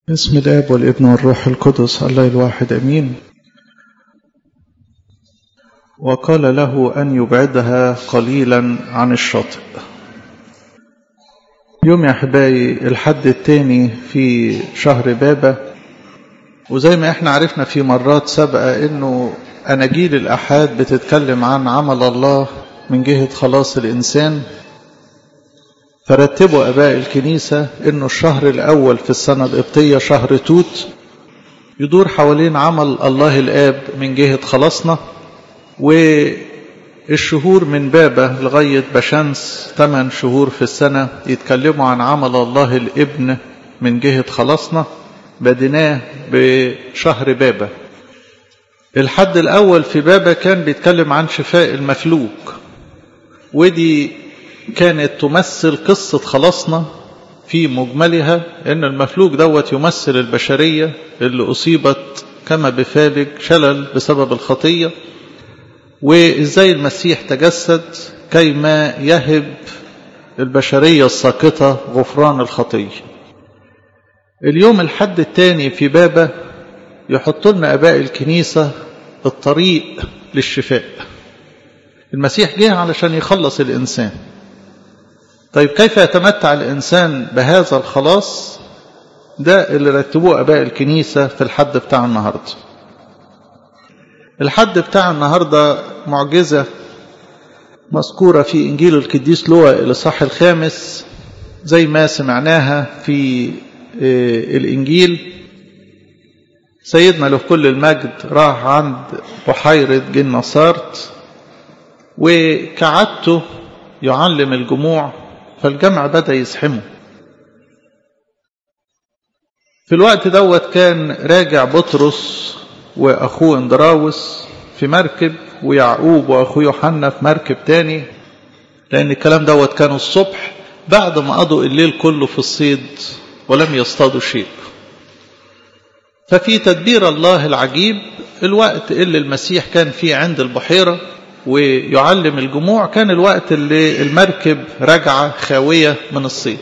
بسم الاب والابن والروح القدس الله الواحد امين وقال له ان يبعدها قليلا عن الشاطئ يوم يا احبائي الحد الثاني في شهر بابا وزي ما احنا عرفنا في مرات سابقه انه اناجيل الاحاد بتتكلم عن عمل الله من جهه خلاص الانسان فرتبوا اباء الكنيسه انه الشهر الاول في السنه القبطيه شهر توت يدور حوالين عمل الله الاب من جهه خلاصنا والشهور من بابا لغايه بشمس ثمان شهور في السنه يتكلموا عن عمل الله الابن من جهه خلاصنا بديناه بشهر بابا الحد الاول في بابا كان بيتكلم عن شفاء المفلوج ودي كانت تمثل قصة خلاصنا في مجملها ان المفلوج دوت يمثل البشرية اللي اصيبت كما بفالج شلل بسبب الخطية وازاي المسيح تجسد كيما يهب البشرية الساقطة غفران الخطية اليوم الحد الثاني في بابا يحط لنا اباء الكنيسة الطريق للشفاء المسيح جه علشان يخلص الانسان طيب كيف يتمتع الإنسان بهذا الخلاص ده اللي رتبوه أباء الكنيسة في الحد بتاع النهاردة الحد بتاع النهاردة معجزة مذكورة في إنجيل القديس لوقا الإصحاح الخامس زي ما سمعناها في الإنجيل سيدنا له كل المجد راح عند بحيرة جنصارت وكعدته يعلم الجموع فالجمع بدأ يزحمه في الوقت دوت كان راجع بطرس وأخوه اندراوس في مركب ويعقوب وأخوه يوحنا في مركب تاني لأن الكلام دوت كانوا الصبح بعد ما قضوا الليل كله في الصيد ولم يصطادوا شيء ففي تدبير الله العجيب الوقت اللي المسيح كان فيه عند البحيرة ويعلم الجموع كان الوقت اللي المركب راجعة خاوية من الصيد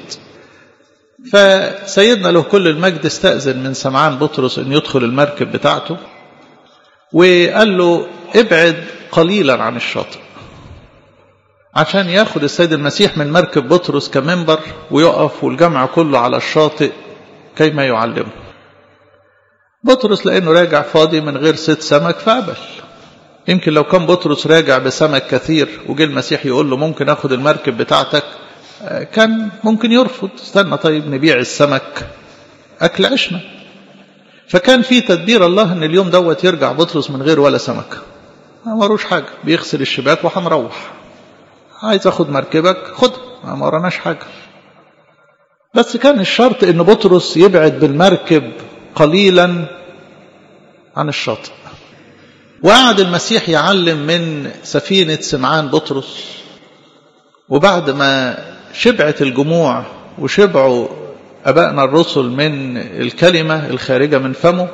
فسيدنا له كل المجد استأذن من سمعان بطرس أن يدخل المركب بتاعته وقال له ابعد قليلا عن الشاطئ عشان ياخد السيد المسيح من مركب بطرس كمنبر ويقف والجمع كله على الشاطئ كيما يعلمه بطرس لأنه راجع فاضي من غير ست سمك فقبل يمكن لو كان بطرس راجع بسمك كثير وجه المسيح يقول له ممكن اخد المركب بتاعتك كان ممكن يرفض استنى طيب نبيع السمك اكل عشنا فكان في تدبير الله ان اليوم دوت يرجع بطرس من غير ولا سمك ما وروش حاجه بيغسل الشباك وهنروح عايز اخد مركبك خدها ما وراناش حاجه بس كان الشرط ان بطرس يبعد بالمركب قليلا عن الشاطئ وقعد المسيح يعلم من سفينة سمعان بطرس وبعد ما شبعت الجموع وشبعوا أبائنا الرسل من الكلمة الخارجة من فمه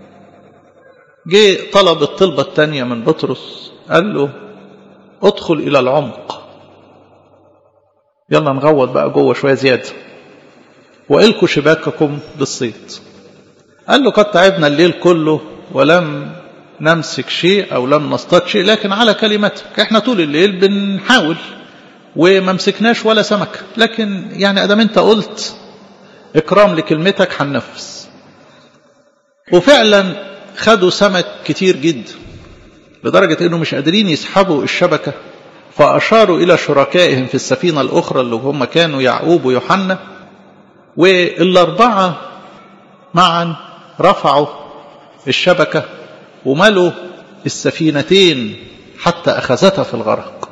جه طلب الطلبة الثانية من بطرس قال له ادخل إلى العمق يلا نغوط بقى جوه شوية زيادة وإلكوا شباككم بالصيد قال له قد تعبنا الليل كله ولم نمسك شيء أو لم نصطاد شيء لكن على كلمتك احنا طول الليل بنحاول وما مسكناش ولا سمكة لكن يعني أدام أنت قلت إكرام لكلمتك هننفذ وفعلا خدوا سمك كتير جدا لدرجة أنه مش قادرين يسحبوا الشبكة فأشاروا إلى شركائهم في السفينة الأخرى اللي هم كانوا يعقوب ويوحنا والأربعة معا رفعوا الشبكة وملوا السفينتين حتى أخذتها في الغرق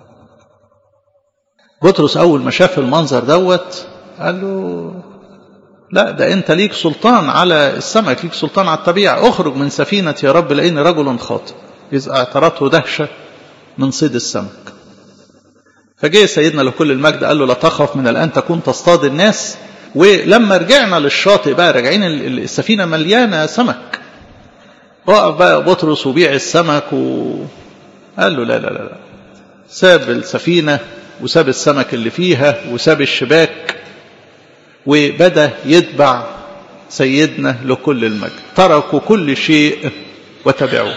بطرس أول ما شاف المنظر دوت قال له لا ده أنت ليك سلطان على السمك ليك سلطان على الطبيعة اخرج من سفينة يا رب لأني رجل خاطئ إذ اعترته دهشة من صيد السمك فجاء سيدنا لكل المجد قال له لا تخف من الآن تكون تصطاد الناس ولما رجعنا للشاطئ بقى راجعين السفينة مليانة سمك وقف بقى بطرس وبيع السمك و... قال له لا لا لا ساب السفينة وساب السمك اللي فيها وساب الشباك وبدأ يتبع سيدنا لكل المجد تركوا كل شيء وتبعوه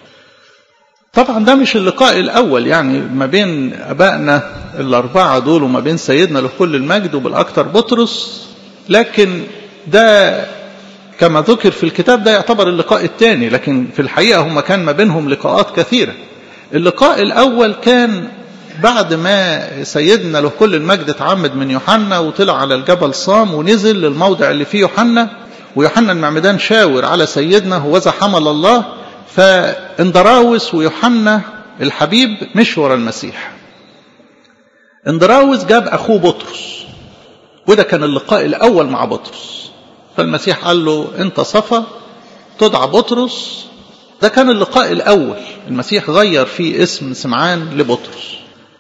طبعا ده مش اللقاء الأول يعني ما بين أبائنا الأربعة دول وما بين سيدنا لكل المجد وبالأكثر بطرس لكن ده كما ذكر في الكتاب ده يعتبر اللقاء الثاني لكن في الحقيقة هم كان ما بينهم لقاءات كثيرة اللقاء الأول كان بعد ما سيدنا له كل المجد اتعمد من يوحنا وطلع على الجبل صام ونزل للموضع اللي فيه يوحنا ويوحنا المعمدان شاور على سيدنا هوذا حمل الله فاندراوس ويوحنا الحبيب مش ورا المسيح اندراوس جاب اخوه بطرس وده كان اللقاء الاول مع بطرس فالمسيح قال له انت صفا تدعى بطرس ده كان اللقاء الاول المسيح غير فيه اسم سمعان لبطرس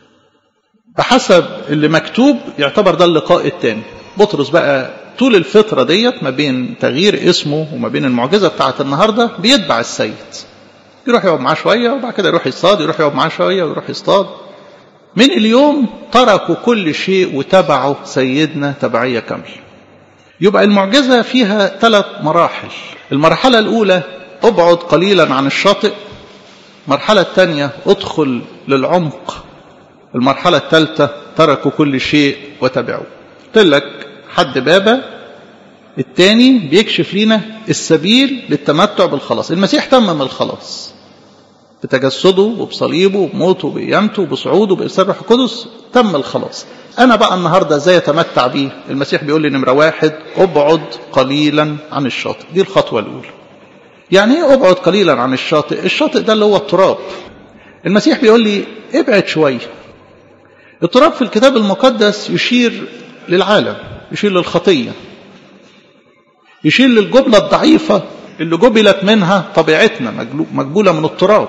بحسب اللي مكتوب يعتبر ده اللقاء الثاني بطرس بقى طول الفترة ديت ما بين تغيير اسمه وما بين المعجزة بتاعت النهاردة بيتبع السيد يروح يقعد معاه شوية وبعد كده يروح يصطاد يروح يقعد معاه شوية ويروح يصطاد من اليوم تركوا كل شيء وتبعوا سيدنا تبعية كامل يبقى المعجزة فيها ثلاث مراحل المرحلة الأولى ابعد قليلا عن الشاطئ المرحلة الثانية ادخل للعمق المرحلة الثالثة تركوا كل شيء وتبعوا قلت لك حد بابا الثاني بيكشف لنا السبيل للتمتع بالخلاص المسيح تمم الخلاص بتجسده وبصليبه وبموته وبقيامته وبصعوده بإرسال الروح القدس تم الخلاص أنا بقى النهاردة ازاي أتمتع بيه المسيح بيقول لي نمرة واحد ابعد قليلا عن الشاطئ دي الخطوة الأولى يعني ايه ابعد قليلا عن الشاطئ الشاطئ ده اللي هو التراب المسيح بيقول لي ابعد شوية التراب في الكتاب المقدس يشير للعالم يشير للخطية يشير للجبلة الضعيفة اللي جبلت منها طبيعتنا مجبولة من التراب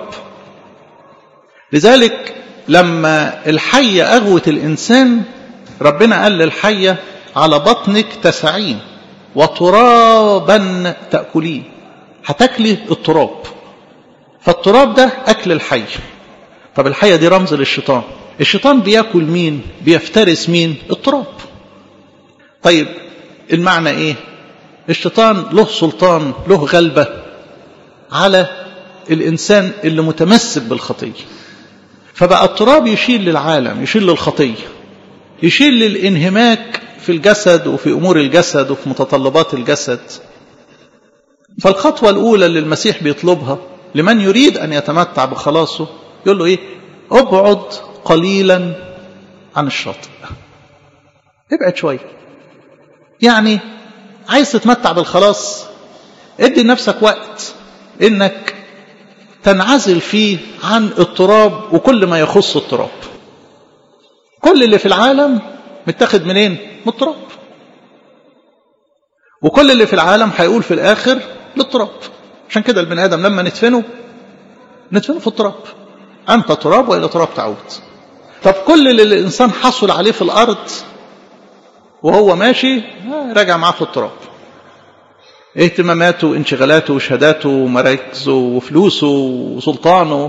لذلك لما الحية أغوت الإنسان ربنا قال للحية على بطنك تسعين وترابا تأكلين هتاكلي التراب فالتراب ده أكل الحي طب الحية دي رمز للشيطان الشيطان بياكل مين بيفترس مين التراب طيب المعنى ايه الشيطان له سلطان له غلبة على الإنسان اللي متمسك بالخطية فبقى التراب يشير للعالم يشير للخطية يشير للانهماك في الجسد وفي أمور الجسد وفي متطلبات الجسد فالخطوة الأولى اللي المسيح بيطلبها لمن يريد أن يتمتع بخلاصه يقول له إيه ابعد قليلا عن الشاطئ ابعد شوية يعني عايز تتمتع بالخلاص ادي لنفسك وقت انك تنعزل فيه عن التراب وكل ما يخص التراب كل اللي في العالم متاخد منين من التراب وكل اللي في العالم هيقول في الاخر للتراب عشان كده البني ادم لما ندفنه ندفنه في التراب انت تراب والى تراب تعود طب كل اللي الانسان حصل عليه في الارض وهو ماشي راجع معاه في التراب اهتماماته وانشغالاته وشهاداته ومراكزه وفلوسه وسلطانه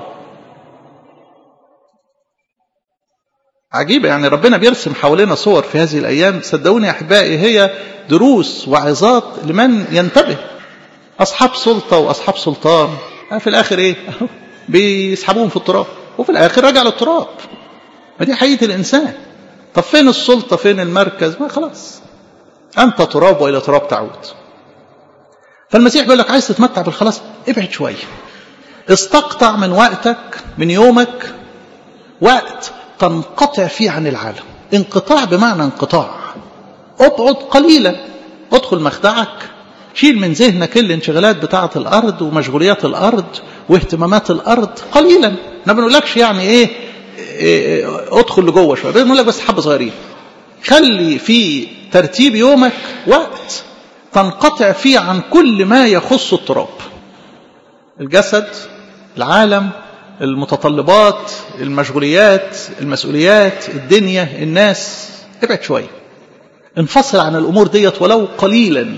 عجيبة يعني ربنا بيرسم حوالينا صور في هذه الأيام صدقوني يا أحبائي هي دروس وعظات لمن ينتبه أصحاب سلطة وأصحاب سلطان في الآخر إيه بيسحبوهم في التراب وفي الآخر رجع للتراب ما دي حقيقة الإنسان طب فين السلطة فين المركز ما خلاص أنت تراب وإلى تراب تعود فالمسيح بيقول لك عايز تتمتع بالخلاص ابعد شوية استقطع من وقتك من يومك وقت تنقطع فيه عن العالم انقطاع بمعنى انقطاع ابعد قليلا ادخل مخدعك شيل من ذهنك الانشغالات بتاعة الأرض ومشغوليات الأرض واهتمامات الأرض قليلا ما بنقولكش يعني إيه, إيه ادخل لجوه شوية بنقول لك بس حبة صغيرين خلي في ترتيب يومك وقت تنقطع فيه عن كل ما يخص التراب الجسد العالم المتطلبات المشغوليات المسؤوليات الدنيا الناس ابعد شوية انفصل عن الأمور ديت ولو قليلا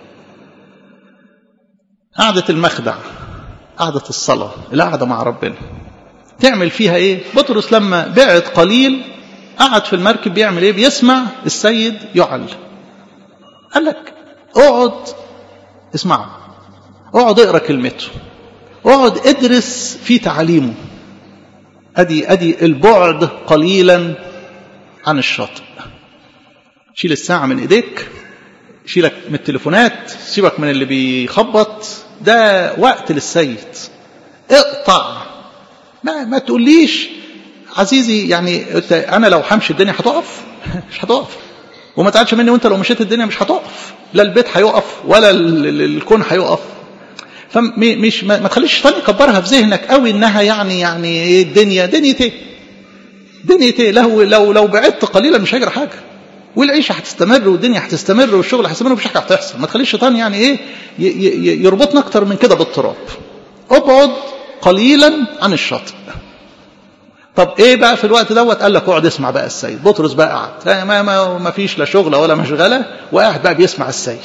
قعدة المخدع قعدة الصلاة القعدة مع ربنا تعمل فيها ايه بطرس لما بعد قليل قعد في المركب بيعمل ايه بيسمع السيد يعل قال لك اقعد اسمعه اقعد اقرا كلمته اقعد ادرس في تعاليمه ادي ادي البعد قليلا عن الشاطئ شيل الساعة من ايديك شيلك من التليفونات سيبك من اللي بيخبط ده وقت للسيد اقطع ما, ما تقوليش عزيزي يعني انا لو همشي الدنيا هتقف مش هتقف وما تعالش مني وانت لو مشيت الدنيا مش هتقف لا البيت هيقف ولا الكون هيقف فمش ما, ما تخليش الشيطان يكبرها في ذهنك قوي انها يعني يعني ايه الدنيا دنيا ايه دنيا ايه لو لو لو بعدت قليلا مش هيجرى حاجه والعيشه هتستمر والدنيا هتستمر والشغل هيستمر ومفيش حاجه هتحصل ما تخليش الشيطان يعني ايه يربطنا اكتر من كده بالتراب ابعد قليلا عن الشاطئ طب ايه بقى في الوقت دوت قال لك اقعد اسمع بقى السيد بطرس بقى قعد ما, ما, ما فيش لا شغله ولا مشغله وقاعد بقى بيسمع السيد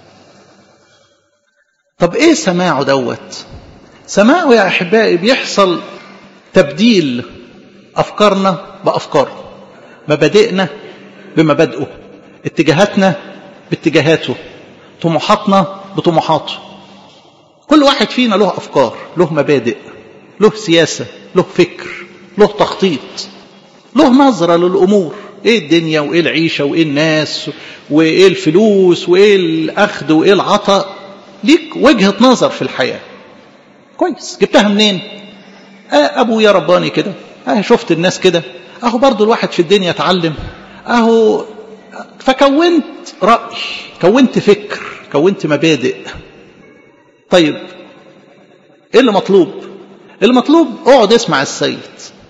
طب ايه سماعه دوت سماعه يا احبائي بيحصل تبديل افكارنا بافكاره مبادئنا بمبادئه اتجاهاتنا باتجاهاته طموحاتنا بطموحاته كل واحد فينا له افكار له مبادئ له سياسه له فكر له تخطيط له نظره للامور ايه الدنيا وايه العيشه وايه الناس وايه الفلوس وايه الاخذ وايه العطاء ليك وجهه نظر في الحياه كويس جبتها منين آه ابويا رباني كده اه شفت الناس كده اهو برضو الواحد في الدنيا اتعلم اهو فكونت راي كونت فكر كونت مبادئ طيب ايه اللي مطلوب اللي مطلوب اقعد اسمع السيد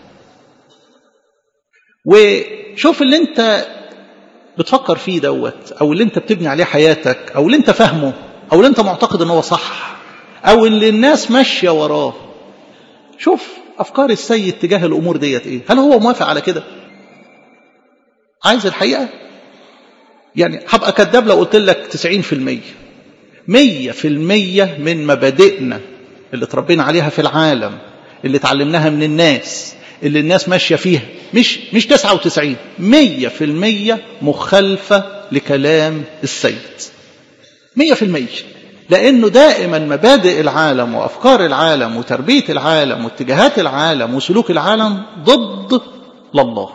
وشوف اللي انت بتفكر فيه دوت او اللي انت بتبني عليه حياتك او اللي انت فاهمه او اللي انت معتقد ان هو صح او اللي الناس ماشيه وراه شوف افكار السيد تجاه الامور ديت ايه هل هو موافق على كده عايز الحقيقه يعني هبقى كذاب لو قلت لك 90% 100% من مبادئنا اللي اتربينا عليها في العالم اللي اتعلمناها من الناس اللي الناس ماشيه فيها مش مش 99 100% مخالفه لكلام السيد 100% لانه دائما مبادئ العالم وافكار العالم وتربيه العالم واتجاهات العالم وسلوك العالم ضد لله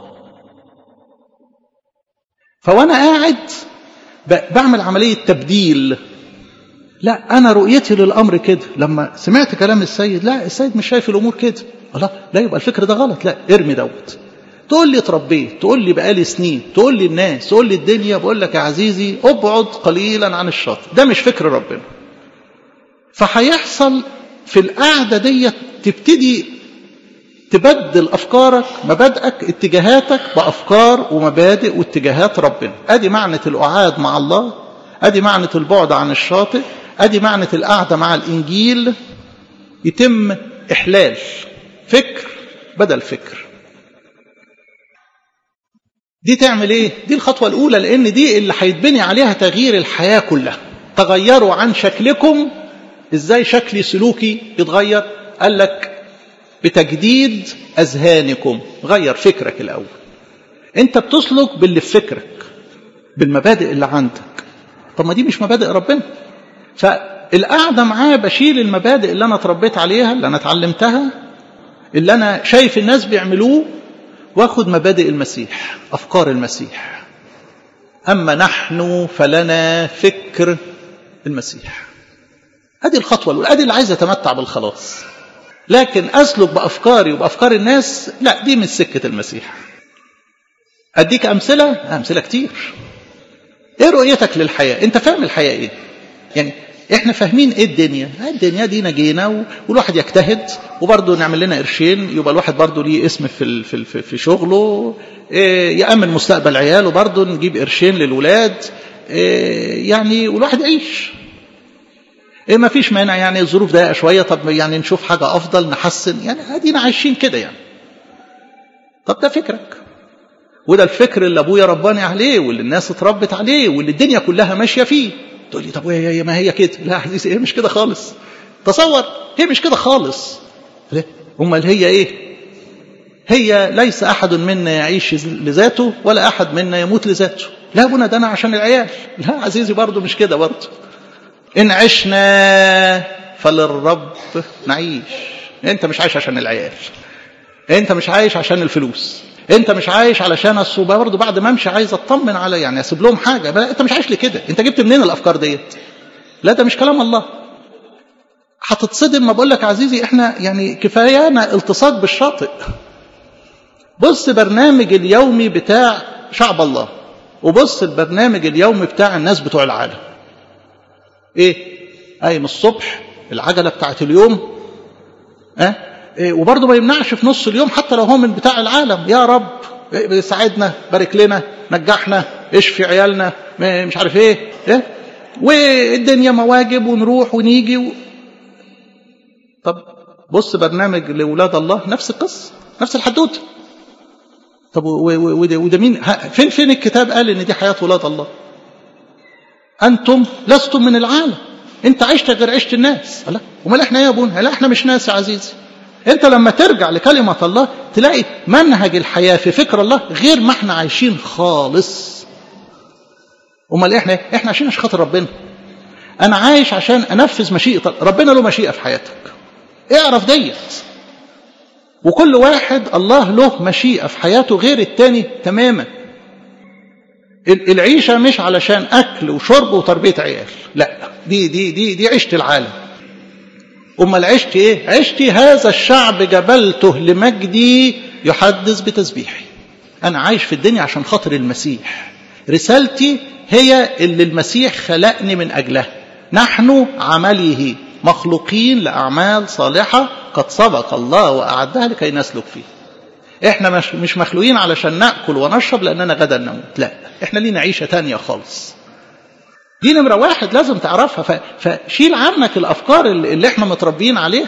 فوانا قاعد بعمل عمليه تبديل لا انا رؤيتي للامر كده لما سمعت كلام السيد لا السيد مش شايف الامور كده الله لا يبقى الفكر ده غلط لا ارمي دوت تقول لي اتربيت تقول لي بقالي سنين تقول لي الناس تقول لي الدنيا بقول لك يا عزيزي ابعد قليلا عن الشاطئ ده مش فكر ربنا فهيحصل في القعدة ديت تبتدي تبدل أفكارك مبادئك اتجاهاتك بأفكار ومبادئ واتجاهات ربنا أدي معنى الأعاد مع الله أدي معنى البعد عن الشاطئ أدي معنى القعدة مع الإنجيل يتم إحلال فكر بدل فكر دي تعمل ايه دي الخطوة الأولى لأن دي اللي هيتبني عليها تغيير الحياة كلها تغيروا عن شكلكم ازاي شكلي سلوكي يتغير قال لك بتجديد أذهانكم غير فكرك الأول أنت بتسلك باللي في فكرك بالمبادئ اللي عندك طب ما دي مش مبادئ ربنا فالقعدة معاه بشيل المبادئ اللي أنا اتربيت عليها اللي أنا اتعلمتها اللي أنا شايف الناس بيعملوه واخد مبادئ المسيح أفكار المسيح أما نحن فلنا فكر المسيح هذه الخطوة الأولى هذه اللي عايز يتمتع بالخلاص لكن أسلك بأفكاري وبأفكار الناس لا دي من سكة المسيح أديك أمثلة أمثلة كتير إيه رؤيتك للحياة أنت فاهم الحياة إيه يعني احنا فاهمين ايه الدنيا الدنيا دي نجينا والواحد يجتهد وبرضه نعمل لنا قرشين يبقى الواحد برضه ليه اسم في في في شغله إيه يامن مستقبل عياله برضه نجيب قرشين للولاد إيه يعني والواحد يعيش إيه ما فيش مانع يعني الظروف ضيقه شويه طب يعني نشوف حاجه افضل نحسن يعني ادينا عايشين كده يعني طب ده فكرك وده الفكر اللي ابويا رباني عليه واللي الناس اتربت عليه واللي الدنيا كلها ماشيه فيه تقول لي طب هي ما هي كده لا حديث هي مش كده خالص تصور هي مش كده خالص امال هي ايه هي ليس احد منا يعيش لذاته ولا احد منا يموت لذاته لا ابونا ده انا عشان العيال لا عزيزي برضه مش كده برضه إن عشنا فللرب نعيش أنت مش عايش عشان العيال أنت مش عايش عشان الفلوس أنت مش عايش علشان الصوبة برضه بعد ما أمشي عايز أطمن على يعني أسيب لهم حاجة أنت مش عايش لكده أنت جبت منين الأفكار ديت لا ده مش كلام الله هتتصدم ما بقول لك عزيزي احنا يعني كفايانا التصاق بالشاطئ بص برنامج اليومي بتاع شعب الله وبص البرنامج اليومي بتاع الناس بتوع العالم ايه قايم الصبح العجله بتاعت اليوم اه إيه وبرضه ما يمنعش في نص اليوم حتى لو هو من بتاع العالم يا رب إيه ساعدنا بارك لنا نجحنا اشفي عيالنا مش عارف ايه, إيه؟ والدنيا مواجب ونروح ونيجي و... طب بص برنامج لولاد الله نفس القصه نفس الحدوته طب وده, وده مين فين فين الكتاب قال ان دي حياه ولاد الله انتم لستم من العالم انت عشت غير عشت الناس لا امال احنا ايه يا ابونا لا احنا مش ناس يا عزيزي انت لما ترجع لكلمه الله تلاقي منهج الحياه في فكر الله غير ما احنا عايشين خالص امال احنا احنا عايشين عشان خاطر ربنا انا عايش عشان انفذ مشيئه ربنا له مشيئه في حياتك اعرف ديت وكل واحد الله له مشيئة في حياته غير التاني تماما العيشة مش علشان أكل وشرب وتربية عيال لا دي دي دي دي عيشة العالم أمال عشت إيه؟ عشت هذا الشعب جبلته لمجدي يحدث بتسبيحي أنا عايش في الدنيا عشان خاطر المسيح رسالتي هي اللي المسيح خلقني من أجلها نحن عمله مخلوقين لأعمال صالحة قد سبق الله وأعدها لكي نسلك فيه احنا مش, مش مخلوقين علشان نأكل ونشرب لأننا غدا نموت لا احنا لينا عيشة تانية خالص دي نمرة واحد لازم تعرفها فشيل عنك الأفكار اللي احنا متربيين عليها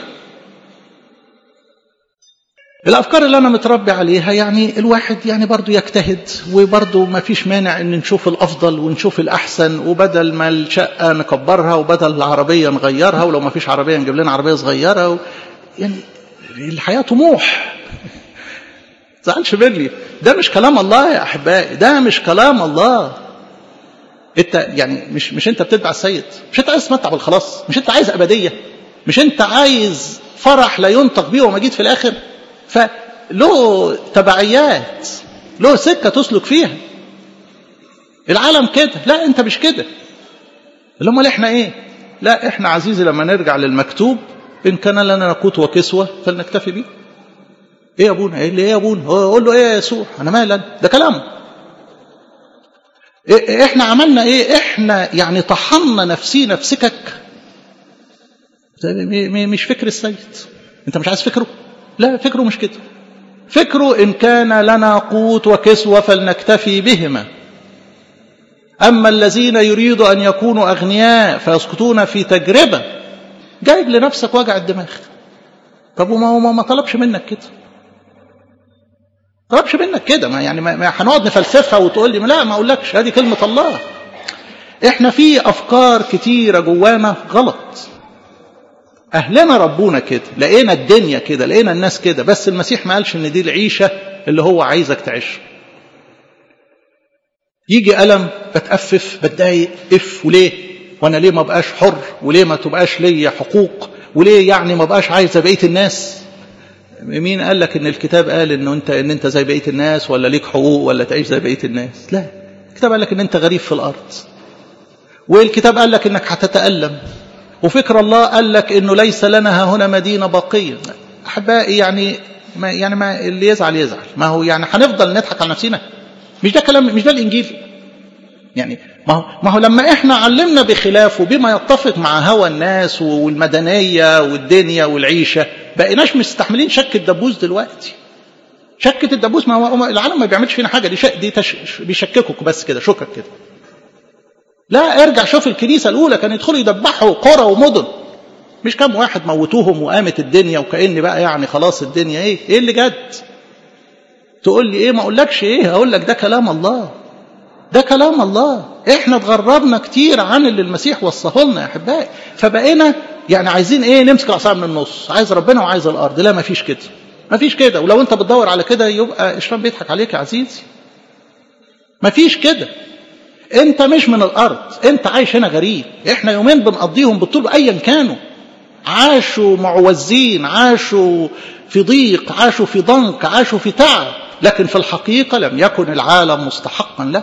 الأفكار اللي أنا متربي عليها يعني الواحد يعني برضو يجتهد وبرضو ما فيش مانع إن نشوف الأفضل ونشوف الأحسن وبدل ما الشقة نكبرها وبدل العربية نغيرها ولو ما فيش عربية نجيب لنا عربية صغيرة و... يعني الحياة طموح تزعلش مني ده مش كلام الله يا أحبائي ده مش كلام الله انت يعني مش مش انت بتتبع السيد مش انت عايز تتمتع بالخلاص مش انت عايز ابديه مش انت عايز فرح لا ينطق بيه وما جيت في الاخر فله تبعيات له سكة تسلك فيها العالم كده لا انت مش كده اللي امال احنا ايه لا احنا عزيزي لما نرجع للمكتوب ان كان لنا نقوت وكسوة فلنكتفي به ايه يا ابونا ايه اللي ايه يا ابونا قول له ايه يا يسوع انا مالا ده كلامه إيه احنا عملنا ايه احنا يعني طحنا نفسينا في سكك مش فكر السيد انت مش عايز فكره لا فكره مش كده فكره إن كان لنا قوت وكسوة فلنكتفي بهما أما الذين يريدوا أن يكونوا أغنياء فيسقطون في تجربة جايب لنفسك وجع الدماغ طب وما هو ما طلبش منك كده طلبش منك كده ما يعني ما هنقعد نفلسفها وتقول لي لا ما اقولكش هذه كلمه الله احنا في افكار كتيره جوانا غلط أهلنا ربونا كده لقينا الدنيا كده لقينا الناس كده بس المسيح ما قالش إن دي العيشة اللي هو عايزك تعيشها يجي ألم بتأفف بتضايق اف وليه وانا ليه ما بقاش حر وليه ما تبقاش ليا حقوق وليه يعني ما بقاش عايز زي بقيه الناس مين قال لك ان الكتاب قال انه انت ان انت زي بقيه الناس ولا ليك حقوق ولا تعيش زي بقيه الناس لا الكتاب قال لك ان انت غريب في الارض والكتاب قال لك انك هتتالم وفكر الله قال لك انه ليس لنا هنا مدينه باقيه احبائي يعني ما يعني ما اللي يزعل يزعل ما هو يعني هنفضل نضحك على نفسنا مش ده كلام مش ده الانجيل يعني ما هو ما هو لما احنا علمنا بخلافه بما يتفق مع هوى الناس والمدنيه والدنيا والعيشه بقيناش مستحملين شك الدبوس دلوقتي شكة الدبوس ما هو العالم ما بيعملش فينا حاجه دي شك دي تش... بيشككك بس كده شكك كده لا ارجع شوف الكنيسه الاولى كانوا يدخلوا يدبحوا قرى ومدن مش كام واحد موتوهم وقامت الدنيا وكأن بقى يعني خلاص الدنيا ايه ايه اللي جد تقول لي ايه ما اقولكش ايه اقول لك ده كلام الله ده كلام الله احنا اتغربنا كتير عن اللي المسيح وصاه لنا يا احبائي فبقينا يعني عايزين ايه نمسك العصا من النص عايز ربنا وعايز الارض لا ما فيش كده ما فيش كده ولو انت بتدور على كده يبقى الشيطان بيضحك عليك يا عزيزي ما فيش كده انت مش من الارض انت عايش هنا غريب احنا يومين بنقضيهم بالطول ايا كانوا عاشوا معوزين عاشوا في ضيق عاشوا في ضنك عاشوا في تعب لكن في الحقيقة لم يكن العالم مستحقا له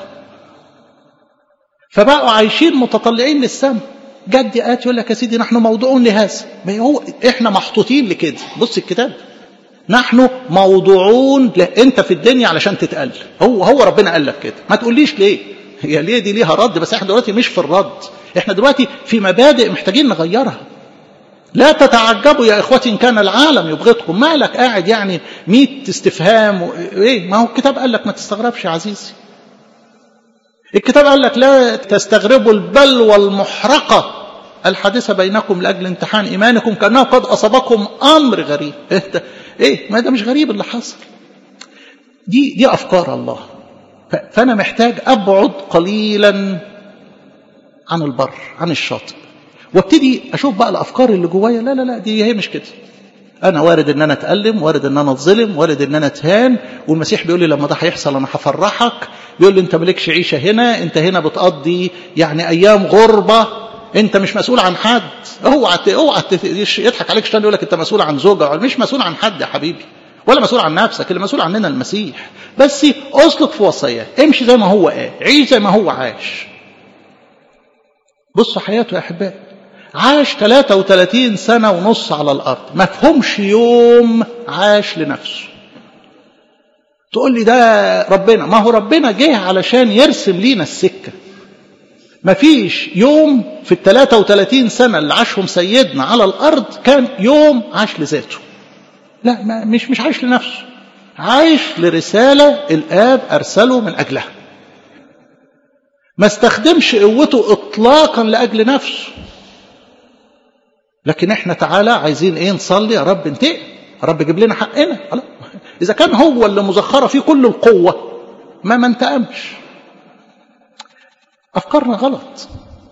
فبقوا عايشين متطلعين للسماء جدي آت يقول لك يا سيدي نحن موضوعون لهذا ما هو احنا محطوطين لكده بص الكتاب نحن موضوعون ل... انت في الدنيا علشان تتقل هو هو ربنا قال لك كده ما تقوليش ليه هي ليه دي ليها رد بس احنا دلوقتي مش في الرد احنا دلوقتي في مبادئ محتاجين نغيرها لا تتعجبوا يا اخوتي ان كان العالم يبغضكم مالك قاعد يعني ميت استفهام و... ايه ما هو الكتاب قال لك ما تستغربش يا عزيزي الكتاب قال لك لا تستغربوا البلوى المحرقه الحادثة بينكم لأجل امتحان إيمانكم كأنه قد أصابكم أمر غريب إيه, إيه ما ده مش غريب اللي حصل دي دي أفكار الله فأنا محتاج أبعد قليلا عن البر عن الشاطئ وابتدي أشوف بقى الأفكار اللي جوايا لا لا لا دي هي مش كده أنا وارد إن أنا أتألم وارد إن أنا أتظلم وارد إن أنا أتهان والمسيح بيقول لي لما ده هيحصل أنا هفرحك بيقول لي أنت مالكش عيشة هنا أنت هنا بتقضي يعني أيام غربة انت مش مسؤول عن حد اوعى اوعى يضحك عليك شيطان يقول لك انت مسؤول عن زوجة مش مسؤول عن حد يا حبيبي ولا مسؤول عن نفسك اللي مسؤول عننا المسيح بس اسلك في وصاياه امشي زي ما هو قال عيش زي ما هو عاش بصوا حياته يا احبائي عاش 33 سنة ونص على الأرض ما فهمش يوم عاش لنفسه تقول لي ده ربنا ما هو ربنا جه علشان يرسم لينا السكة ما فيش يوم في ال 33 سنة اللي عاشهم سيدنا على الأرض كان يوم عاش لذاته لا ما مش مش عايش لنفسه عايش لرسالة الآب أرسله من أجلها ما استخدمش قوته إطلاقا لأجل نفسه لكن احنا تعالى عايزين ايه نصلي يا رب انتقم يا رب جيب لنا حقنا إذا كان هو اللي مزخرة فيه كل القوة ما ما انتقمش أفكارنا غلط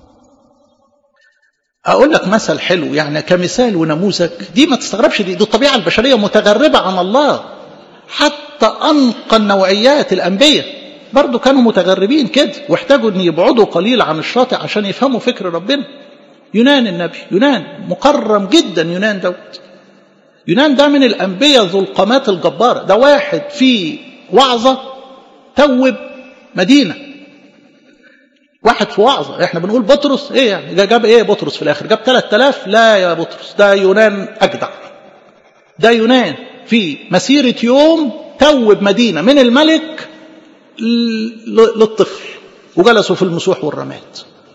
أقول لك مثل حلو يعني كمثال ونموذج دي ما تستغربش دي, دي الطبيعة البشرية متغربة عن الله حتى أنقى النوعيات الأنبياء برضو كانوا متغربين كده واحتاجوا أن يبعدوا قليل عن الشاطئ عشان يفهموا فكر ربنا يونان النبي يونان مكرم جدا يونان دوت يونان ده من الأنبياء ذو القامات الجبارة ده واحد في وعظة توب مدينة واحد في وعظة احنا بنقول بطرس ايه يعني جاب ايه بطرس في الاخر جاب 3000 لا يا بطرس ده يونان اجدع ده يونان في مسيرة يوم توب مدينة من الملك للطفل وجلسوا في المسوح والرماد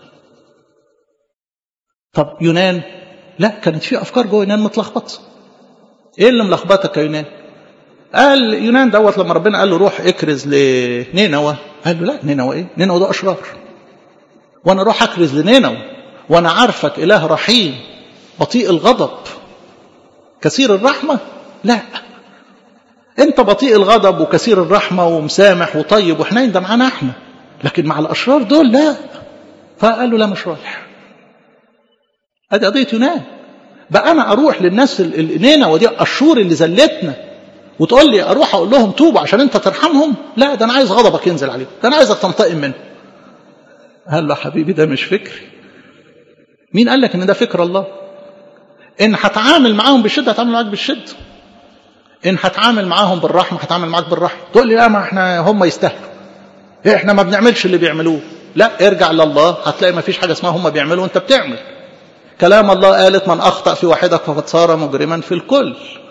طب يونان لا كانت في افكار جوه يونان متلخبطه ايه اللي ملخبطك يا يونان قال يونان دوت لما ربنا قال له روح اكرز لنينوى قال له لا نينوى ايه نينوى ده اشرار وانا اروح اكرز لنينوى وانا عارفك اله رحيم بطيء الغضب كثير الرحمه لا انت بطيء الغضب وكثير الرحمه ومسامح وطيب وحنين ده معانا احنا لكن مع الاشرار دول لا فقال له لا مش رايح ادي قضيه يونان بقى انا اروح للناس النينة ودي الشور اللي زلتنا وتقول لي اروح اقول لهم توبوا عشان انت ترحمهم لا ده انا عايز غضبك ينزل عليهم ده انا عايزك تنتقم منه قال له حبيبي ده مش فكري مين قال لك ان ده فكر الله ان هتعامل معاهم بالشده هتعامل معاك بالشده ان هتعامل معاهم بالرحمه هتعامل معاك بالرحمه تقول لي لا ما احنا هم يستاهلوا احنا ما بنعملش اللي بيعملوه لا ارجع لله هتلاقي ما فيش حاجه اسمها هم بيعملوا وانت بتعمل كلام الله قالت من أخطأ في واحدة فقد صار مجرما في الكل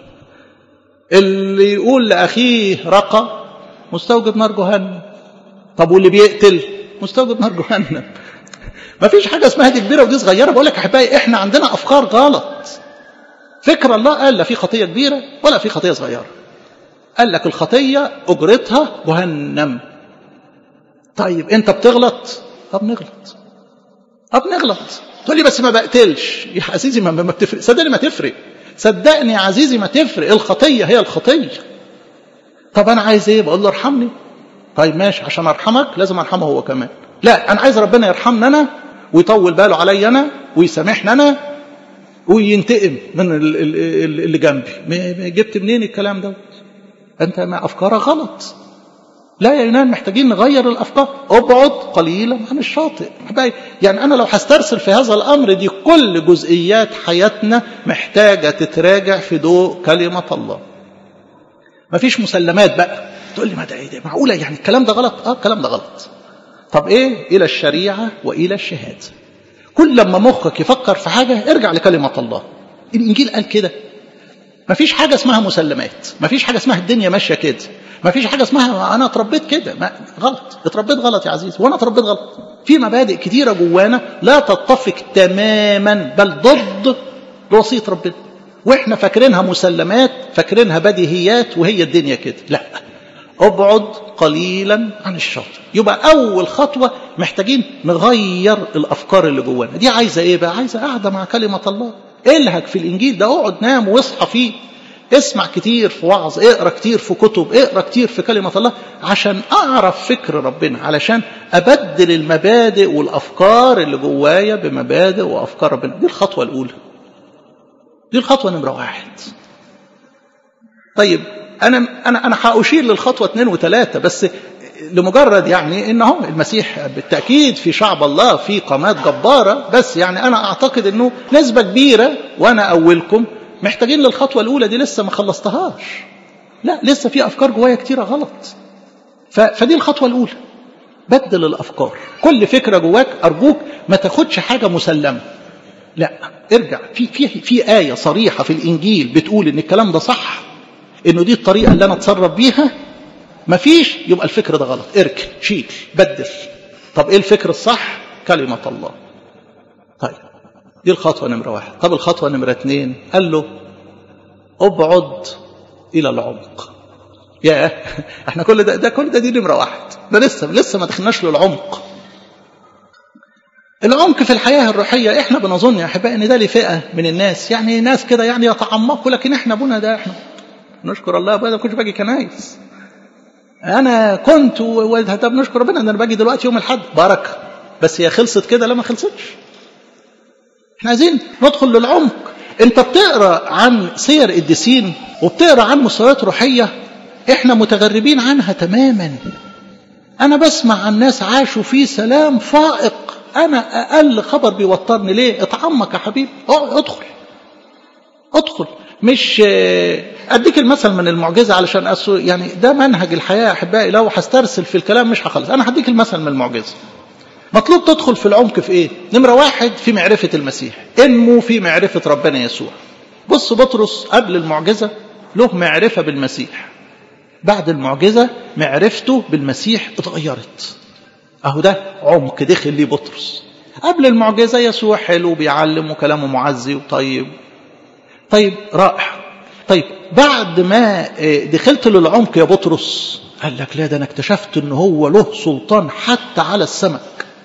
اللي يقول لأخيه رقى مستوجب نار جهنم طب واللي بيقتل مستوجب نار جهنم ما فيش حاجة اسمها دي كبيرة ودي صغيرة بقول لك أحبائي إحنا عندنا أفكار غلط فكر الله قال لا في خطية كبيرة ولا في خطية صغيرة قال لك الخطية أجرتها جهنم طيب أنت بتغلط طب نغلط طب نغلط تقول لي بس ما بقتلش يا عزيزي ما, ما بتفرق صدقني ما تفرق صدقني يا عزيزي ما تفرق الخطية هي الخطية طب أنا عايز إيه بقول له ارحمني طيب ماشي عشان أرحمك لازم أرحمه هو كمان لا أنا عايز ربنا يرحمني أنا ويطول باله عليا أنا ويسامحني أنا وينتقم من اللي جنبي جبت منين الكلام ده أنت ما أفكارك غلط لا يا يونان محتاجين نغير الافكار ابعد قليلا عن الشاطئ يعني انا لو هسترسل في هذا الامر دي كل جزئيات حياتنا محتاجه تتراجع في ضوء كلمه الله مفيش مسلمات بقى تقول لي ما ده ايه ده معقوله يعني الكلام ده غلط اه الكلام ده غلط طب ايه الى الشريعه والى الشهاده كل لما مخك يفكر في حاجه ارجع لكلمه الله الانجيل قال كده مفيش حاجه اسمها مسلمات مفيش حاجه اسمها الدنيا ماشيه كده مفيش حاجه اسمها انا اتربيت كده ما غلط اتربيت غلط يا عزيز وانا اتربيت غلط في مبادئ كتيره جوانا لا تتفق تماما بل ضد وصيه ربنا واحنا فاكرينها مسلمات فاكرينها بديهيات وهي الدنيا كده لا ابعد قليلا عن الشاطئ يبقى اول خطوه محتاجين نغير الافكار اللي جوانا دي عايزه ايه بقى عايزه قاعده مع كلمه الله الهج في الانجيل ده اقعد نام واصحى فيه اسمع كتير في وعظ اقرا كتير في كتب اقرا كتير في كلمه الله عشان اعرف فكر ربنا علشان ابدل المبادئ والافكار اللي جوايا بمبادئ وافكار ربنا دي الخطوه الاولى دي الخطوه نمره واحد طيب انا انا انا هاشير للخطوه اثنين وثلاثه بس لمجرد يعني ان هو المسيح بالتاكيد في شعب الله في قامات جباره بس يعني انا اعتقد انه نسبه كبيره وانا اولكم محتاجين للخطوه الاولى دي لسه ما خلصتهاش لا لسه في افكار جوايا كتيره غلط فدي الخطوه الاولى بدل الافكار كل فكره جواك ارجوك ما تاخدش حاجه مسلمه لا ارجع في في في ايه صريحه في الانجيل بتقول ان الكلام ده صح انه دي الطريقه اللي انا اتصرف بيها مفيش يبقى الفكر ده غلط اركن شيل بدل طب ايه الفكر الصح كلمه الله طيب دي الخطوة نمرة واحد طب الخطوة نمرة اتنين قال له ابعد إلى العمق يا احنا كل ده, ده كل ده دي نمرة واحد ده لسه لسه ما دخلناش للعمق العمق في الحياة الروحية احنا بنظن يا احبائي ان ده لفئة من الناس يعني ناس كده يعني يتعمقوا لكن احنا ابونا ده احنا نشكر الله ابونا كنت باجي كنايس انا كنت طب نشكر ربنا ان انا باجي دلوقتي يوم الاحد بركه بس هي خلصت كده لا ما خلصتش احنا عايزين ندخل للعمق انت بتقرا عن سير الدسين وبتقرا عن مستويات روحيه احنا متغربين عنها تماما انا بسمع عن ناس عاشوا في سلام فائق انا اقل خبر بيوترني ليه اتعمق يا حبيبي ادخل ادخل مش اديك المثل من المعجزه علشان أسو يعني ده منهج الحياه يا احبائي لو هسترسل في الكلام مش هخلص انا هديك المثل من المعجزه مطلوب تدخل في العمق في ايه نمرة واحد في معرفة المسيح انمو في معرفة ربنا يسوع بص بطرس قبل المعجزة له معرفة بالمسيح بعد المعجزة معرفته بالمسيح اتغيرت اهو ده عمق دخل ليه بطرس قبل المعجزة يسوع حلو بيعلم وكلامه معزي وطيب طيب رائع طيب بعد ما دخلت للعمق يا بطرس قال لك لا ده انا اكتشفت ان هو له سلطان حتى على السمك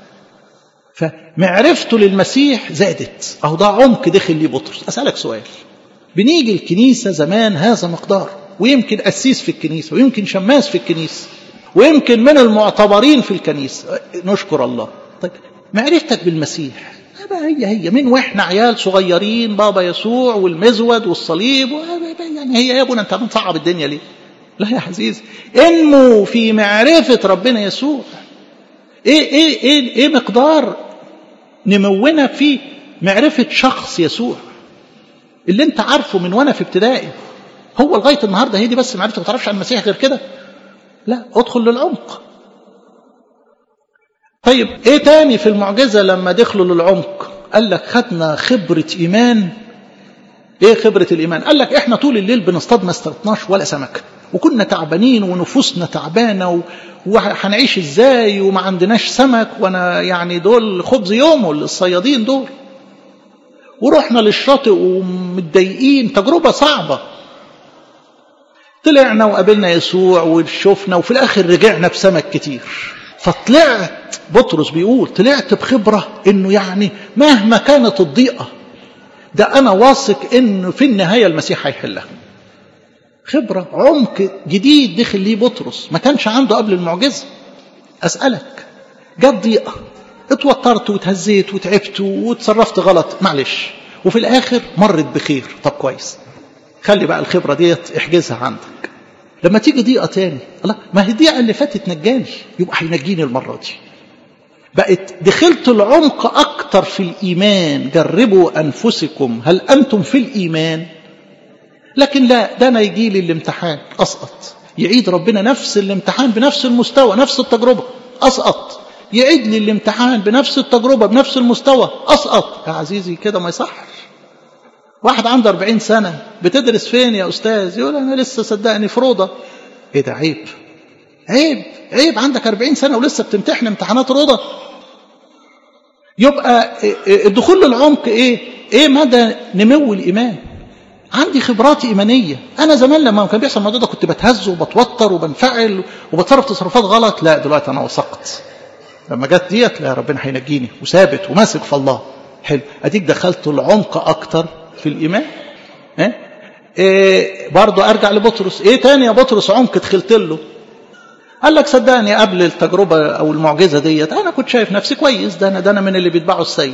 فمعرفته للمسيح زادت اهو ده عمق دخل ليه بطرس اسالك سؤال بنيجي الكنيسه زمان هذا مقدار ويمكن قسيس في الكنيسه ويمكن شماس في الكنيسه ويمكن من المعتبرين في الكنيسه نشكر الله طيب معرفتك بالمسيح هي هي من واحنا عيال صغيرين بابا يسوع والمزود والصليب يعني هي يا ابونا انت بتصعب الدنيا ليه؟ لا يا عزيز انمو في معرفه ربنا يسوع ايه ايه ايه ايه مقدار نمونا في معرفه شخص يسوع اللي انت عارفه من وانا في ابتدائي هو لغايه النهارده هي دي بس معرفتك ما تعرفش عن المسيح غير كده لا ادخل للعمق طيب ايه تاني في المعجزه لما دخلوا للعمق قال لك خدنا خبره ايمان ايه خبره الايمان قال لك احنا طول الليل بنصطاد ما اصطادناش ولا سمكه وكنا تعبانين ونفوسنا تعبانه وهنعيش ازاي وما عندناش سمك وانا يعني دول خبز يوم الصيادين دول ورحنا للشاطئ ومتضايقين تجربه صعبه طلعنا وقابلنا يسوع وشفنا وفي الاخر رجعنا بسمك كتير فطلعت بطرس بيقول طلعت بخبره انه يعني مهما كانت الضيقه ده انا واثق انه في النهايه المسيح هيحلها خبرة عمق جديد دخل ليه بطرس ما كانش عنده قبل المعجزة أسألك جت ضيقة اتوترت وتهزيت وتعبت وتصرفت غلط معلش وفي الآخر مرت بخير طب كويس خلي بقى الخبرة ديت احجزها عندك لما تيجي ضيقه تاني الله ما هي الضيقه اللي فاتت نجاني يبقى هينجيني المره دي بقت دخلت العمق اكتر في الايمان جربوا انفسكم هل انتم في الايمان لكن لا ده انا يجي لي الامتحان اسقط يعيد ربنا نفس الامتحان بنفس المستوى نفس التجربه اسقط يعيد لي الامتحان بنفس التجربه بنفس المستوى اسقط يا عزيزي كده ما يصحش واحد عنده 40 سنه بتدرس فين يا استاذ يقول انا لسه صدقني في روضه ايه ده عيب عيب عيب عندك 40 سنه ولسه بتمتحن امتحانات روضه يبقى الدخول للعمق ايه ايه مدى نمو الايمان عندي خبرات ايمانيه انا زمان لما كان بيحصل الموضوع ده كنت بتهز وبتوتر وبنفعل وبتصرف تصرفات غلط لا دلوقتي انا وثقت لما جت ديت لا ربنا هينجيني وثابت وماسك في الله حلو اديك دخلت العمق اكتر في الايمان ها إيه برضه ارجع لبطرس ايه تاني يا بطرس عمق دخلت له قال لك صدقني قبل التجربه او المعجزه ديت انا كنت شايف نفسي كويس ده انا ده انا من اللي بيتبعوا السيد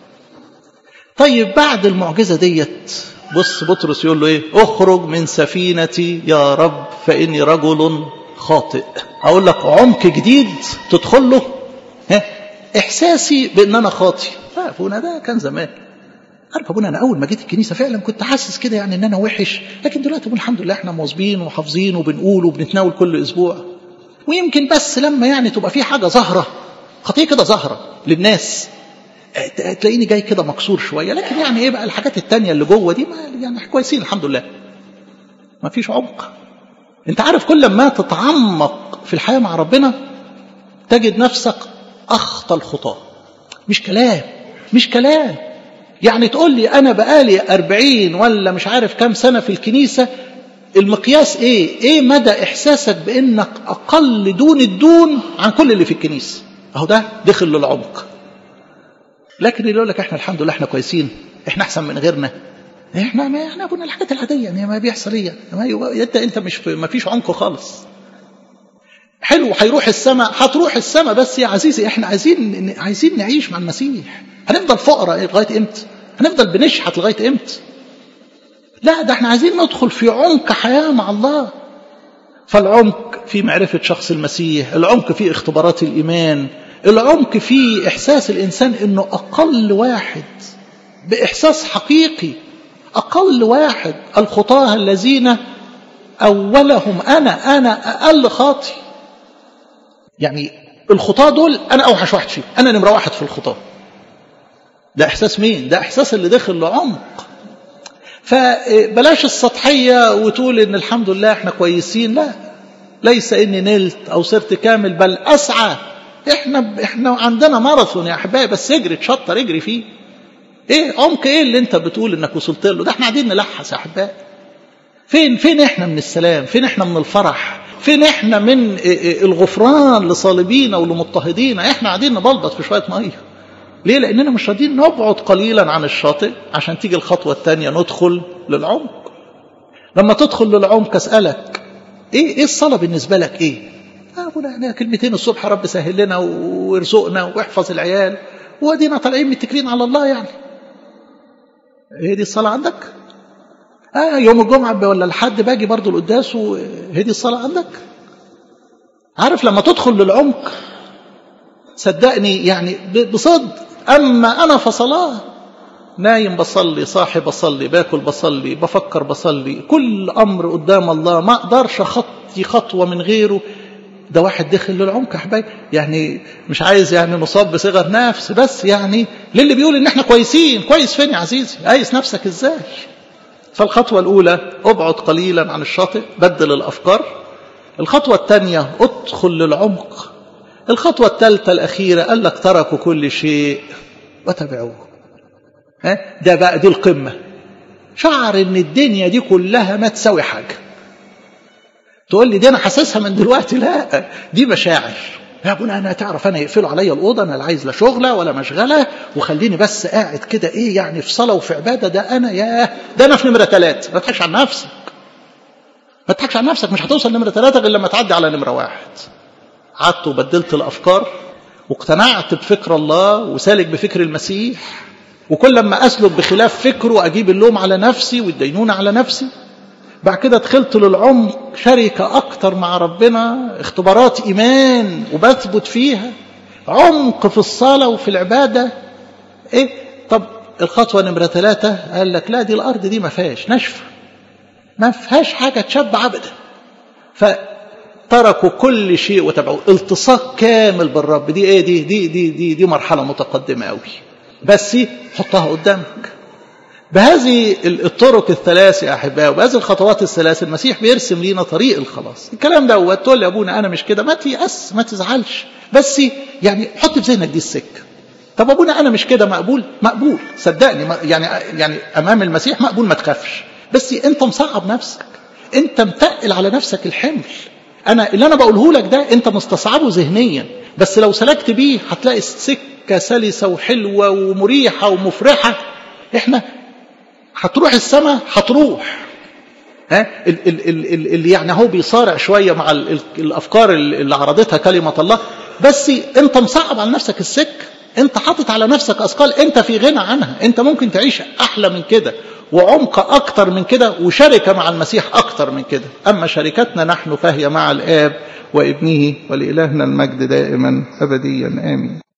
طيب بعد المعجزه ديت بص بطرس يقول له ايه اخرج من سفينتي يا رب فاني رجل خاطئ اقول لك عمق جديد تدخل له ها احساسي بان انا خاطئ ابونا ده كان زمان عارف ابونا انا اول ما جيت الكنيسه فعلا كنت حاسس كده يعني ان انا وحش لكن دلوقتي ابونا الحمد لله احنا مواظبين وحافظين وبنقول وبنتناول كل اسبوع ويمكن بس لما يعني تبقى في حاجه ظاهره خطيه كده ظاهره للناس تلاقيني جاي كده مكسور شويه لكن يعني ايه بقى الحاجات التانية اللي جوه دي ما يعني كويسين الحمد لله ما فيش عمق انت عارف كل ما تتعمق في الحياه مع ربنا تجد نفسك اخطى الخطاه مش كلام مش كلام يعني تقول لي انا بقالي أربعين ولا مش عارف كام سنه في الكنيسه المقياس ايه ايه مدى احساسك بانك اقل دون الدون عن كل اللي في الكنيسه اهو ده دخل للعمق لكن اللي يقول لك احنا الحمد لله احنا كويسين احنا احسن من غيرنا احنا ما احنا كنا الحاجات العاديه يعني ما بيحصل ايه ما انت انت مش في ما فيش عمق خالص حلو هيروح السماء هتروح السماء بس يا عزيزي احنا عايزين عايزين نعيش مع المسيح هنفضل فقراء لغايه امتى هنفضل بنشحت لغايه امتى لا ده احنا عايزين ندخل في عمق حياه مع الله فالعمق في معرفه شخص المسيح العمق في اختبارات الايمان العمق في احساس الانسان انه اقل واحد باحساس حقيقي اقل واحد الخطاه الذين اولهم انا انا اقل خاطي يعني الخطاه دول انا اوحش واحد فيهم انا نمره واحد في الخطاه ده احساس مين ده احساس اللي داخل لعمق فبلاش السطحيه وتقول ان الحمد لله احنا كويسين لا ليس اني نلت او صرت كامل بل اسعى احنا احنا عندنا ماراثون يا احبائي بس اجري تشطر اجري فيه ايه عمق ايه اللي انت بتقول انك وصلت له ده احنا قاعدين نلحس يا احبائي فين فين احنا من السلام فين احنا من الفرح فين احنا من الغفران لصالبين او لمضطهدين احنا قاعدين نبلبط في شويه ميه ليه لاننا مش راضيين نبعد قليلا عن الشاطئ عشان تيجي الخطوه الثانيه ندخل للعمق لما تدخل للعمق اسالك ايه ايه الصلاه بالنسبه لك ايه ابونا احنا كلمتين الصبح رب سهل لنا وارزقنا واحفظ العيال وادينا طالعين متكلين على الله يعني هي دي الصلاه عندك اه يوم الجمعه ولا الحد باجي برضو القداس وهي دي الصلاه عندك عارف لما تدخل للعمق صدقني يعني بصدق اما انا فصلاه نايم بصلي صاحي بصلي باكل بصلي بفكر بصلي كل امر قدام الله ما اقدرش اخطي خطوه من غيره ده واحد دخل للعمق يا حبايبي يعني مش عايز يعني نصاب بصغر نفس بس يعني للي بيقول ان احنا كويسين كويس فين يا عزيزي قايس نفسك ازاي فالخطوه الاولى ابعد قليلا عن الشاطئ بدل الافكار الخطوه الثانيه ادخل للعمق الخطوه الثالثه الاخيره قال لك تركوا كل شيء وتبعوه ها ده بقى دي القمه شعر ان الدنيا دي كلها ما تساوي حاجه تقول لي دي انا حاسسها من دلوقتي لا دي مشاعر يا ابونا انا تعرف انا يقفلوا عليا الاوضه انا لا عايز لا شغله ولا مشغله وخليني بس قاعد كده ايه يعني في صلاه وفي عباده ده انا يا ده انا في نمره ثلاثه ما تضحكش على نفسك ما تضحكش على نفسك مش هتوصل نمره ثلاثه غير لما تعدي على نمره واحد قعدت وبدلت الافكار واقتنعت بفكر الله وسالك بفكر المسيح وكل لما اسلك بخلاف فكره اجيب اللوم على نفسي والدينونه على نفسي بعد كده دخلت للعمق شركة أكتر مع ربنا اختبارات إيمان وبثبت فيها عمق في الصلاة وفي العبادة إيه طب الخطوة نمرة ثلاثة قال لك لا دي الأرض دي ما فيهاش ناشفة ما فيهاش حاجة تشبع أبدا فتركوا كل شيء وتبعوا التصاق كامل بالرب دي ايه دي دي دي دي, دي مرحلة متقدمة قوي بس حطها قدامك بهذه الطرق الثلاث يا احبائي وبهذه الخطوات الثلاث المسيح بيرسم لينا طريق الخلاص الكلام ده تقول لي ابونا انا مش كده ما تيأس ما تزعلش بس يعني حط في ذهنك دي السكه طب ابونا انا مش كده مقبول مقبول صدقني يعني يعني امام المسيح مقبول ما تخافش بس انت مصعب نفسك انت متقل على نفسك الحمل انا اللي انا بقوله لك ده انت مستصعبه ذهنيا بس لو سلكت بيه هتلاقي السكه سلسه وحلوه ومريحه ومفرحه احنا هتروح السماء هتروح ها اللي يعني هو بيصارع شويه مع الافكار اللي عرضتها كلمه الله بس انت مصعب على نفسك السكه انت حاطط على نفسك اثقال انت في غنى عنها انت ممكن تعيش احلى من كده وعمق اكتر من كده وشركه مع المسيح اكتر من كده اما شركتنا نحن فهي مع الاب وابنه ولالهنا المجد دائما ابديا امين